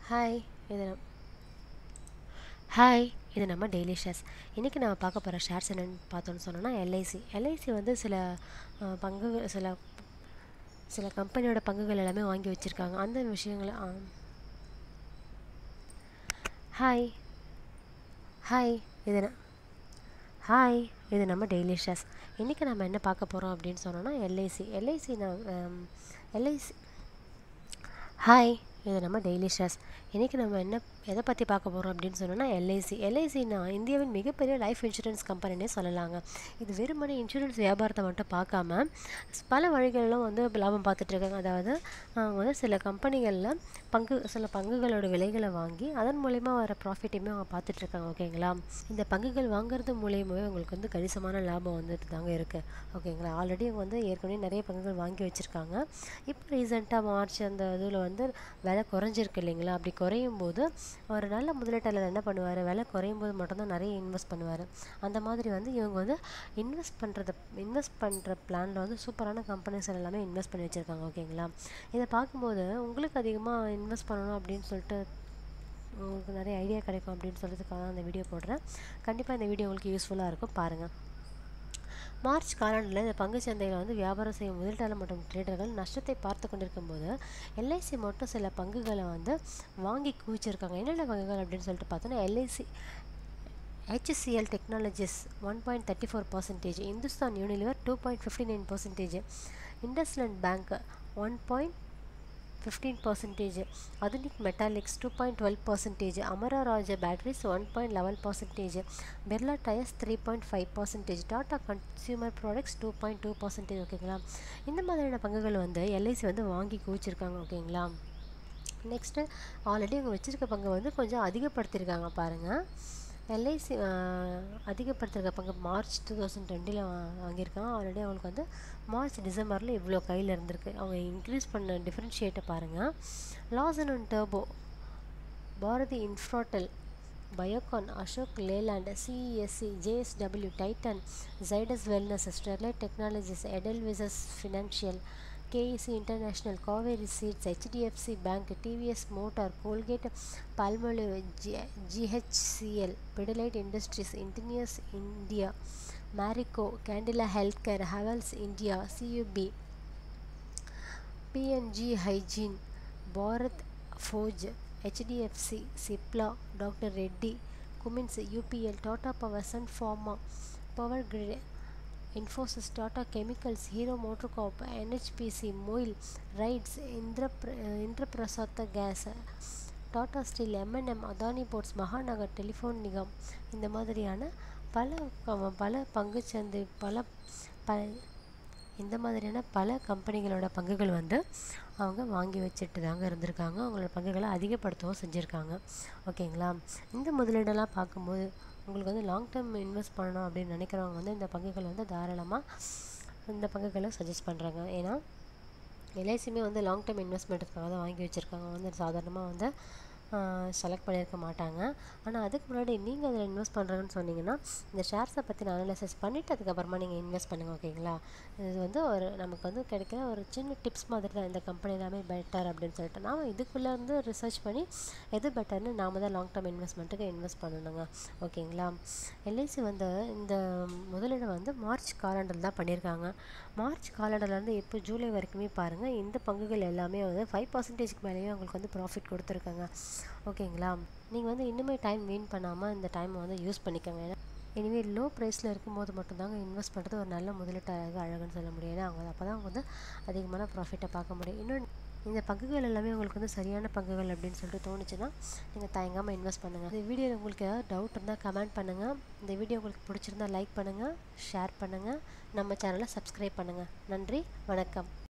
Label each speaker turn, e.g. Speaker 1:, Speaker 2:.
Speaker 1: Hi இது நம் hi இது நம்ம டெய்லி ஷேர்ஸ் இன்றைக்கி நம்ம பார்க்க போகிற ஷேர்ஸ் என்னென்னு பார்த்தோன்னு சொன்னோன்னா எல்ஐசி எல்ஐசி வந்து சில அஹ், பங்குகள் சில சில கம்பெனியோட பங்குகள் எல்லாமே வாங்கி வச்சுருக்காங்க அந்த விஷயங்களை ஆ. ஹாய் ஹாய் இது ந- ஹாய் இது நம்ம டெய்லி ஷேர்ஸ் இன்றைக்கி நம்ம என்ன பார்க்க போகிறோம் அப்படின்னு சொன்னோன்னா எல்ஐசி எல்ஐசி நான் எல்ஐசி ஹாய் இது நம்ம டெய்லி ஷேர்ஸ் இன்றைக்கி நம்ம என்ன எதை பற்றி பார்க்க போகிறோம் அப்படின்னு சொன்னோன்னா எல்ஐசி எல்ஐசினா இந்தியாவின் மிகப்பெரிய லைஃப் இன்சூரன்ஸ் கம்பெனினே சொல்லலாங்க இது வெறுமனே இன்சூரன்ஸ் வியாபாரத்தை மட்டும் பார்க்காம பல வழிகளிலும் வந்து லாபம் பார்த்துட்ருக்காங்க அதாவது அவங்க வந்து சில கம்பெனிகளில் பங்கு சில பங்குகளோட விலைகளை வாங்கி அதன் மூலயமா வர ப்ராஃபிட்டையுமே அவங்க பார்த்துட்ருக்காங்க ஓகேங்களா இந்த பங்குகள் வாங்குறது மூலியமாகவே உங்களுக்கு வந்து கணிசமான லாபம் வந்துட்டு தாங்க இருக்குது ஓகேங்களா ஆல்ரெடி அவங்க வந்து ஏற்கனவே நிறைய பங்குகள் வாங்கி வச்சுருக்காங்க இப்போ ரீசெண்டாக மார்ச் அந்த இதில் வந்து விலை குறைஞ்சிருக்கு இல்லைங்களா அப்படி குறையும் போது ஒரு நல்ல முதலீட்டாளர் என்ன பண்ணுவார் விலை குறையும் போது மட்டும்தான் நிறைய இன்வெஸ்ட் பண்ணுவார் அந்த மாதிரி வந்து இவங்க வந்து இன்வெஸ்ட் பண்ணுறத இன்வெஸ்ட் பண்ணுற பிளானில் வந்து சூப்பரான கம்பெனிஸ் எல்லாமே இன்வெஸ்ட் பண்ணி வச்சுருக்காங்க ஓகேங்களா இதை பார்க்கும்போது உங்களுக்கு அதிகமாக இன்வெஸ்ட் பண்ணணும் அப்படின்னு சொல்லிட்டு உங்களுக்கு நிறைய ஐடியா கிடைக்கும் அப்படின்னு சொல்கிறதுக்காக தான் அந்த வீடியோ போடுறேன் கண்டிப்பாக இந்த வீடியோ உங்களுக்கு யூஸ்ஃபுல்லாக இருக்கும் பாருங்கள் மார்ச் காலாண்டில் இந்த பங்குச் சந்தையில் வந்து வியாபாரம் செய்யும் முதலீட்டாளர் மற்றும் ட்ரேடர்கள் நஷ்டத்தை பார்த்து கொண்டிருக்கும் போது எல்ஐசி மட்டும் சில பங்குகளை வந்து வாங்கி குவிச்சிருக்காங்க என்னென்ன பங்குகள் அப்படின்னு சொல்லிட்டு பார்த்தோன்னா LIC HCL Technologies one point thirty four percentage Hindustan Unilever two point fifty nine percentage IndusInd bank one point fifteen percentage Adhunik Metaliks two point twelve percentage Amara Raja batteries one point eleven percentage Birla tyres three point five percentage Tata consumer products two point two percentage ஓகேங்களா இந்த மாதிரியான பங்குகள் வந்து LIC வந்து வாங்கி குவிச்சிருக்காங்க ஓகேங்களா next already அவங்க வச்சுருக்க பங்கை வந்து கொஞ்சம் அதிகப்படுத்தியிருக்காங்க பாருங்கள் எல்ஐசி அதிகப்படுத்திருக்க பங்கு மார்ச் டூ தௌசண்ட் டுவெண்ட்டியில் வாங்கியிருக்காங்க ஆல்ரெடி அவங்களுக்கு வந்து மார்ச் டிசம்பரில் இவ்வளோ கையில் இருந்திருக்கு அவங்க இன்க்ரீஸ் பண்ண டிஃப்ரென்ஷியேட்டை பாருங்கள் லாசன் அண்ட் டர்போ Bharti Infratel Biocon Ashok Leyland CESC JSW Titan Zydus wellness Sterlite technologies Edelweiss financial KEC international Kaveri seeds HDFC bank TVS motor Colgate Palmolive G GHCL Pidilite industries இன்டினியஸ் India Marico Cadila healthcare Havells India CUB PNG hygiene Bharat Forge HDFC Cipla doctor Reddy Cummins UPL Tata Power Sun Pharma Power Grid Infosys Tata chemicals Hero MotoCorp NHPC MOIL RITES இந்திரப்ர இந்திரபிரசாத்த gas Tata steel MNM Adani ports Mahanagar telephone Nigam இந்த மாதிரியான பல க- பல பங்குச்சந்தை பல ப இந்த மாதிரியான பல கம்பெனிகளோட பங்குகள் வந்து அவங்க வாங்கி வச்சுட்டு தாங்க இருந்திருக்காங்க அவங்களோட பங்குகளை அதிகப்படுத்தவும் செஞ்சுருக்காங்க ஓகேங்களா இந்த முதலீடெல்லாம் பார்க்கும்போது உங்களுக்கு வந்து லாங் டேர்ம் இன்வெஸ்ட் பண்ணணும் அப்படின்னு நினைக்கிறவங்க வந்து இந்த பங்குகளை வந்து தாராளமாக இந்த பங்குகளை சஜஸ்ட் பண்ணுறாங்க ஏன்னா எல்ஐசியுமே வந்து லாங் டேர்ம் இன்வெஸ்ட்மெண்ட்டுக்காக தான் வாங்கி வச்சுருக்காங்க வந்து சாதாரணமாக வந்து செலக்ட் பண்ணியிருக்க மாட்டாங்க ஆனால் அதுக்கு முன்னாடி நீங்கள் அதில் இன்வெஸ்ட் பண்ணுறேன்னு சொன்னீங்கன்னா இந்த ஷேர்ஸை பற்றி அனலைசிஸ் பண்ணிவிட்டு அதுக்கப்புறமா நீங்கள் இன்வெஸ்ட் பண்ணுங்கள் ஓகேங்களா இது வந்து ஒரு நமக்கு வந்து கிடைக்கிற ஒரு சின்ன டிப்ஸ் மாதிரி தான் இந்த கம்பெனி எல்லாமே பெட்டர் அப்படின்னு சொல்லிட்டு நாம் இதுக்குள்ளே இருந்து ரிசர்ச் பண்ணி எது பெட்டர்னு நாம தான் லாங் டேர்ம் இன்வெஸ்ட்மெண்ட்டுக்கு இன்வெஸ்ட் பண்ணணுங்க ஓகேங்களா எல்ஐசி வந்து இந்த முதலீடு வந்து மார்ச் காலண்டர் தான் பண்ணியிருக்காங்க மார்ச் காலண்டர்லேருந்து இப்போ ஜூலை வரைக்குமே பாருங்கள் இந்த பங்குகள் எல்லாமே வந்து ஃபைவ் பர்சன்டேஜ்க்கு மேலேயே உங்களுக்கு வந்து ப்ராஃபிட் கொடுத்துருக்காங்க ஓகேங்களா நீங்கள் வந்து இன்னுமே டைம் வீண் பண்ணாமல் இந்த டைமை வந்து யூஸ் பண்ணிக்கோங்க ஏன்னா எனிவே லோ ப்ரைஸில் இருக்கும்போது மட்டும்தாங்க இன்வெஸ்ட் பண்ணுறது ஒரு நல்ல முதலீட்டாக அழகுன்னு சொல்ல முடியும் ஏன்னா அவங்க அப்போ தான் அவங்க வந்து அதிகமான ப்ராஃபிட்டை பார்க்க முடியும் இன்னொன்று இந்த பங்குகள் எல்லாமே உங்களுக்கு வந்து சரியான பங்குகள் அப்படின்னு சொல்லிட்டு தோணுச்சுன்னா நீங்கள் தயங்காமல் இன்வெஸ்ட் பண்ணுங்கள் இந்த வீடியோவில் உங்களுக்கு ஏதாவது டவுட் இருந்தால் கமெண்ட் பண்ணுங்கள் இந்த வீடியோ உங்களுக்கு பிடிச்சிருந்தா லைக் பண்ணுங்கள் ஷேர் பண்ணுங்கள் நம்ம சேனலை சப்ஸ்கிரைப் பண்ணுங்கள் நன்றி வணக்கம்